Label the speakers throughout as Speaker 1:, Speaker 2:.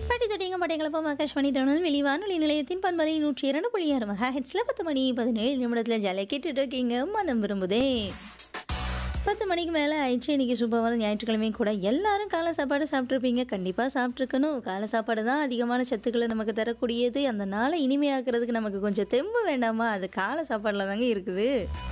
Speaker 1: பாட்டி தொட்டிங்க பாட்டிங்களப்போ ஆகாஷ்வாணி திருநெல்வேலி வானொலி நிலையத்தின் பண்பதை நூற்றி இரண்டு புள்ளி ஆறு மகா ஹெட்ஸில் பத்து மணி பதினேழு நிமிடத்தில் ஜாலியாக கேட்டுட்டு இருக்கீங்க மனம் விரும்புதே பத்து மணிக்கு மேலே ஆயிடுச்சு இன்றைக்கி சூப்பரான ஞாயிற்றுக்கிழமையும் கூட எல்லாரும் காலை சாப்பாடு சாப்பிட்ருப்பீங்க கண்டிப்பாக சாப்பிட்ருக்கணும் காலை சாப்பாடு தான் அதிகமான சத்துக்களை நமக்கு தரக்கூடியது அந்த நாளை இனிமையாக்குறதுக்கு நமக்கு கொஞ்சம் தெம்பு வேண்டாமா அது காலை சாப்பாடில் தாங்க இருக்குது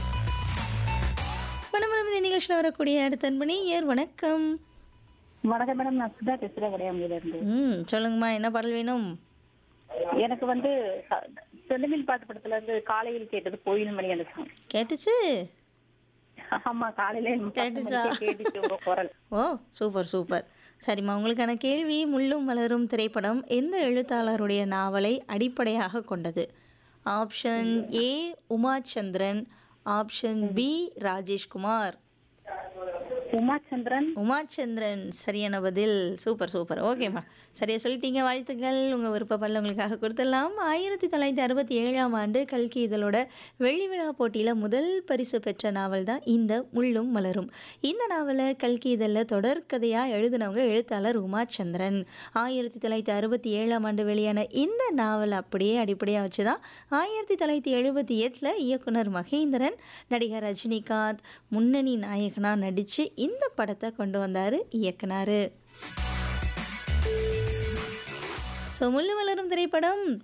Speaker 1: மனம் விரும்புதே நிகழ்ச்சியில் வரக்கூடிய அடுத்த அன்பணி ஏர் வணக்கம்
Speaker 2: வணக்கம் மேடம் நான் சுதா பேசுறேன் உடையாமையில இருந்து
Speaker 1: ம் சொல்லுங்கம்மா என்ன பாடல் வேணும்
Speaker 2: எனக்கு வந்து க- செந்தமிழ் பாட்டு படத்துல இருந்து காலையில் கேட்டது கோயில் மணி அந்த சாங்
Speaker 1: கேட்டுச்சு
Speaker 2: ஆமா காலையில பத்து
Speaker 1: கேட்டுச்சா?
Speaker 2: மணிக்கே கேட்டுச்சு உங்க குரல்
Speaker 1: ஓ சூப்பர் சூப்பர் சரிம்மா உங்களுக்கான கேள்வி முள்ளும் மலரும் திரைப்படம் எந்த எழுத்தாளருடைய நாவலை அடிப்படையாக கொண்டது option A Umachandran option B Rajeshkumar
Speaker 2: Umachandran
Speaker 1: Umachandran சரியான பதில் சூப்பர் சூப்பர் ஓகேம்மா சரியா சொல்லிட்டீங்க வாழ்த்துக்கள் உங்கள் விருப்ப பல்ல உங்களுக்காக கொடுத்துடலாம் ஆயிரத்தி தொள்ளாயிரத்தி அறுபத்தி ஏழாம் ஆண்டு கல்கி இதழோட வெள்ளி விழா போட்டியில் முதல் பரிசு பெற்ற நாவல் தான் இந்த முள்ளும் மலரும் இந்த நாவலை கல்கி இதழில் தொடர்கதையாக எழுதினவங்க எழுத்தாளர் உமாச்சந்திரன் ஆயிரத்தி தொள்ளாயிரத்தி அறுபத்தி ஏழாம் ஆண்டு வெளியான இந்த நாவல் அப்படியே அடிப்படையாக வச்சு தான் ஆயிரத்தி தொள்ளாயிரத்தி எழுபத்தி எட்டில் இயக்குனர் மகேந்திரன் நடிகர் ரஜினிகாந்த் முன்னணி நாயகனாக நடித்து இந்த படத்தை கொண்டு வந்தார் இயக்குனார் ஸோ முள்ளு மலரும் திரைப்படம்